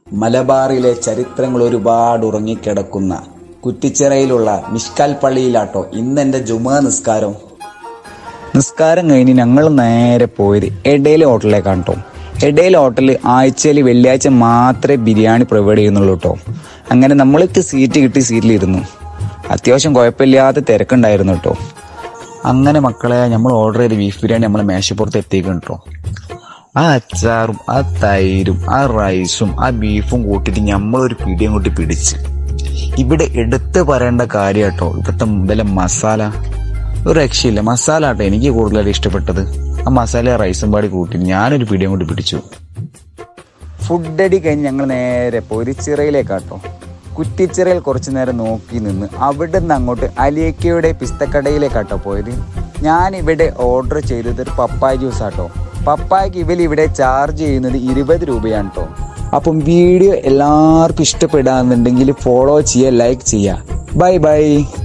മലബാറിലെ ചരിത്രങ്ങൾ ഒരുപാട് ഉറങ്ങിക്കിടക്കുന്ന കുറ്റിച്ചിറയിലുള്ള മിഷ്കാൽ പള്ളിയിലാട്ടോ ഇന്നെന്റെ ജുമാ നിസ്കാരം നിസ്കാരം കഴിഞ്ഞ് ഞങ്ങൾ നേരെ പോയത് എടയിലെ ഹോട്ടലിലേക്കാണ് കേട്ടോ എടയിലെ ഹോട്ടലിൽ ആഴ്ചയിൽ വെള്ളിയാഴ്ച മാത്രമേ ബിരിയാണി പ്രൊവൈഡ് ചെയ്യുന്നുള്ളൂ കേട്ടോ അങ്ങനെ നമ്മൾക്ക് സീറ്റ് കിട്ടി സീറ്റിലിരുന്നു അത്യാവശ്യം കുഴപ്പമില്ലാത്ത തിരക്കുണ്ടായിരുന്നു കേട്ടോ അങ്ങനെ മക്കളെ നമ്മൾ ഓർഡർ ചെയ്ത ബീഫ് ബിരിയാണി നമ്മളെ മേശപ്പുറത്ത് എത്തിക്കണം കേട്ടോ ആ അച്ചാറും ആ തൈരും ആ റൈസും ആ ബീഫും കൂട്ടിയിട്ട് നമ്മളൊരു പിടിയും കൂട്ടി പിടിച്ച് ഇവിടെ എടുത്ത് പറയേണ്ട കാര്യം കേട്ടോ ഇവിടുത്തെ മുതലെ മസാല ഒരു രക്ഷയില്ല മസാല ആട്ടോ എനിക്ക് കൂടുതലായിട്ട് ഇഷ്ടപ്പെട്ടത് ആ മസാല റൈസും പാടി കൂട്ടി ഞാനൊരു പിടിയും കൂട്ടി പിടിച്ചു ഫുഡ് അടി കഴിഞ്ഞ് ഞങ്ങൾ നേരെ പൊരിച്ചിറയിലേക്കാട്ടോ കുറ്റിച്ചിറയിൽ കുറച്ചു നേരം നോക്കി നിന്ന് അവിടെ നിന്ന് അങ്ങോട്ട് അലിയക്കയുടെ പിസ്തക്കടയിലേക്കാട്ടോ പോയത് ഞാൻ ഇവിടെ ഓർഡർ ചെയ്തത് ഒരു പപ്പായ ജ്യൂസ് ആട്ടോ പപ്പായക്ക് ഇവർ ഇവിടെ ചാർജ് ചെയ്യുന്നത് ഇരുപത് രൂപയാണ് കേട്ടോ അപ്പം വീഡിയോ എല്ലാവർക്കും ഇഷ്ടപ്പെടാന്നുണ്ടെങ്കിൽ ഫോളോ ചെയ്യുക ലൈക്ക് ചെയ്യുക ബൈ ബൈ